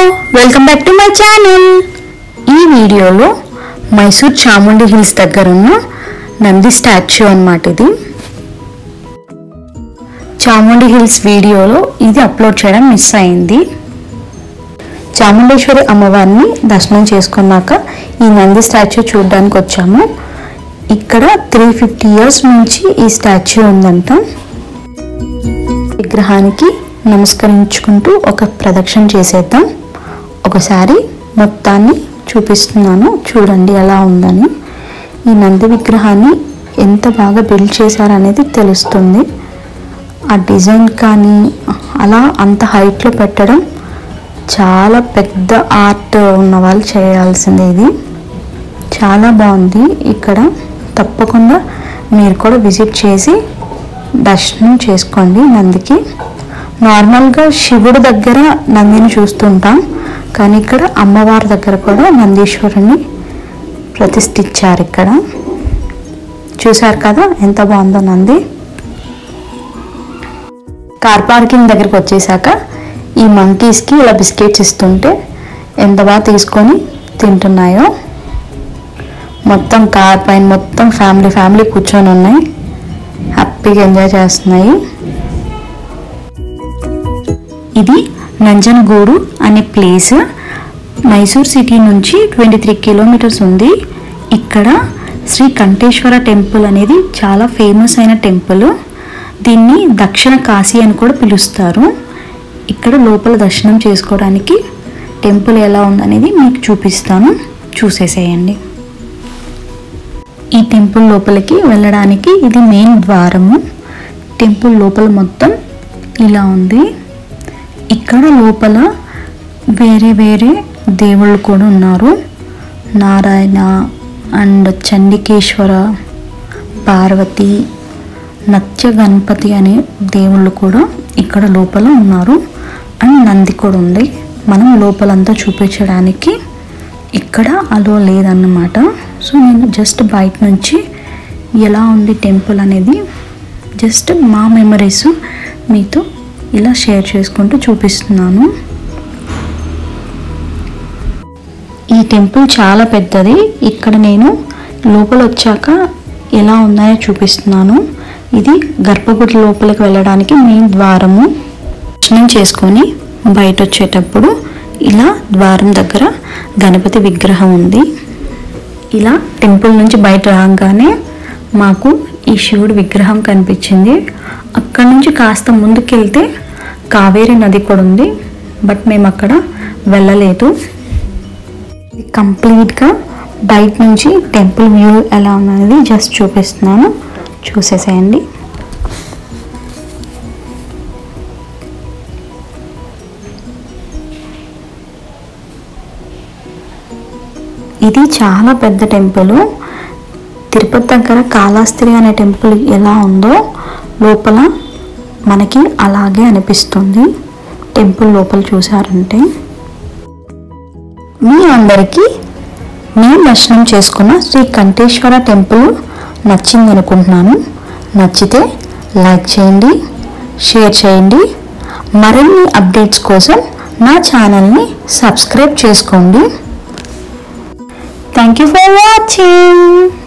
welcome back to my channel ఈ వీడియోలో Mysore Chamundi hills దగ్గర ఉన్న నంది స్టాచ్యూ అన్నమాట ఇది చాముండి హిల్స్ వీడియోలో ఇది అప్లోడ్ చేయడం మిస్ అయింది చాముండేశ్వరి అమ్మవారిని దర్శనం చేసుకున్నాక ఈ నంది స్టాచ్యూ చూడడానికి వచ్చాము ఇక్కడ త్రీ ఫిఫ్టీ ఇయర్స్ నుంచి ఈ స్టాచ్యూ ఉందంట విగ్రహానికి నమస్కరించుకుంటూ ఒక ప్రదక్షిణ చేసేద్దాం ఒకసారి మొత్తాన్ని చూపిస్తున్నాను చూడండి ఎలా ఉందని ఈ నంది విగ్రహాన్ని ఎంత బాగా బిల్డ్ చేశారనేది తెలుస్తుంది ఆ డిజైన్ కానీ అలా అంత హైట్లో పెట్టడం చాలా పెద్ద ఆర్ట్ ఉన్న వాళ్ళు చేయాల్సిందే ఇది చాలా బాగుంది ఇక్కడ తప్పకుండా మీరు కూడా విజిట్ చేసి దర్శనం చేసుకోండి నందికి నార్మల్గా శివుడి దగ్గర నందిని చూస్తుంటాం కానీ ఇక్కడ అమ్మవారి దగ్గర కూడా నందీశ్వరుని ప్రతిష్ఠించారు ఇక్కడ చూశారు కదా ఎంత బాగుందో నంది కార్ పార్కింగ్ దగ్గరికి వచ్చేసాక ఈ మంకీస్కి ఇలా బిస్కెట్స్ ఇస్తుంటే ఎంత బాగా తీసుకొని తింటున్నాయో మొత్తం కార్ పైన మొత్తం ఫ్యామిలీ ఫ్యామిలీ కూర్చొని ఉన్నాయి హ్యాపీగా ఎంజాయ్ చేస్తున్నాయి ఇది నంజనగూడు అనే ప్లేస్ మైసూర్ సిటీ నుంచి ట్వంటీ త్రీ కిలోమీటర్స్ ఉంది ఇక్కడ శ్రీ కంఠేశ్వర టెంపుల్ అనేది చాలా ఫేమస్ అయిన టెంపుల్ దీన్ని దక్షిణ కాశీ అని కూడా పిలుస్తారు ఇక్కడ లోపల దర్శనం చేసుకోవడానికి టెంపుల్ ఎలా ఉందనేది మీకు చూపిస్తాను చూసేసేయండి ఈ టెంపుల్ లోపలికి వెళ్ళడానికి ఇది మెయిన్ ద్వారము టెంపుల్ లోపల మొత్తం ఇలా ఉంది ఇక్కడ లోపల వేరే వేరే దేవుళ్ళు కూడా ఉన్నారు నారాయణ అండ్ చండికేశ్వర పార్వతి నత్య గణపతి అనే దేవుళ్ళు కూడా ఇక్కడ లోపల ఉన్నారు అండ్ నంది కూడా ఉంది మనం లోపలంతా చూపించడానికి ఇక్కడ అలో లేదన్నమాట సో నేను జస్ట్ బయట నుంచి ఎలా ఉంది టెంపుల్ అనేది జస్ట్ మా మెమరీస్ మీతో ఇలా షేర్ చేసుకుంటూ చూపిస్తున్నాను ఈ టెంపుల్ చాలా పెద్దది ఇక్కడ నేను లోపల వచ్చాక ఎలా ఉందని చూపిస్తున్నాను ఇది గర్భగుడి లోపలికి వెళ్ళడానికి మెయిన్ ద్వారము దర్శనం చేసుకొని బయట వచ్చేటప్పుడు ఇలా ద్వారం దగ్గర గణపతి విగ్రహం ఉంది ఇలా టెంపుల్ నుంచి బయట రాగానే మాకు ఈ శివుడి విగ్రహం కనిపించింది అక్కడ నుంచి కాస్త ముందుకెళ్తే కావేరి నది కూడా ఉంది బట్ మేము అక్కడ వెళ్ళలేదు ఇది కంప్లీట్గా బయట నుంచి టెంపుల్ వ్యూ ఎలా ఉన్నది జస్ట్ చూపిస్తున్నాను చూసేసేయండి ఇది చాలా పెద్ద టెంపుల్ తిరుపతి దగ్గర కాళాస్త్రి అనే టెంపుల్ ఎలా ఉందో లోపల మనకి అలాగే అనిపిస్తుంది టెంపుల్ లోపల చూసారంటే మీ అందరికీ మేము దర్శనం చేసుకున్న శ్రీ కంఠేశ్వర టెంపుల్ నచ్చింది అనుకుంటున్నాను నచ్చితే లైక్ చేయండి షేర్ చేయండి మరిన్ని అప్డేట్స్ కోసం నా ఛానల్ని సబ్స్క్రైబ్ చేసుకోండి థ్యాంక్ యూ ఫర్ వాచింగ్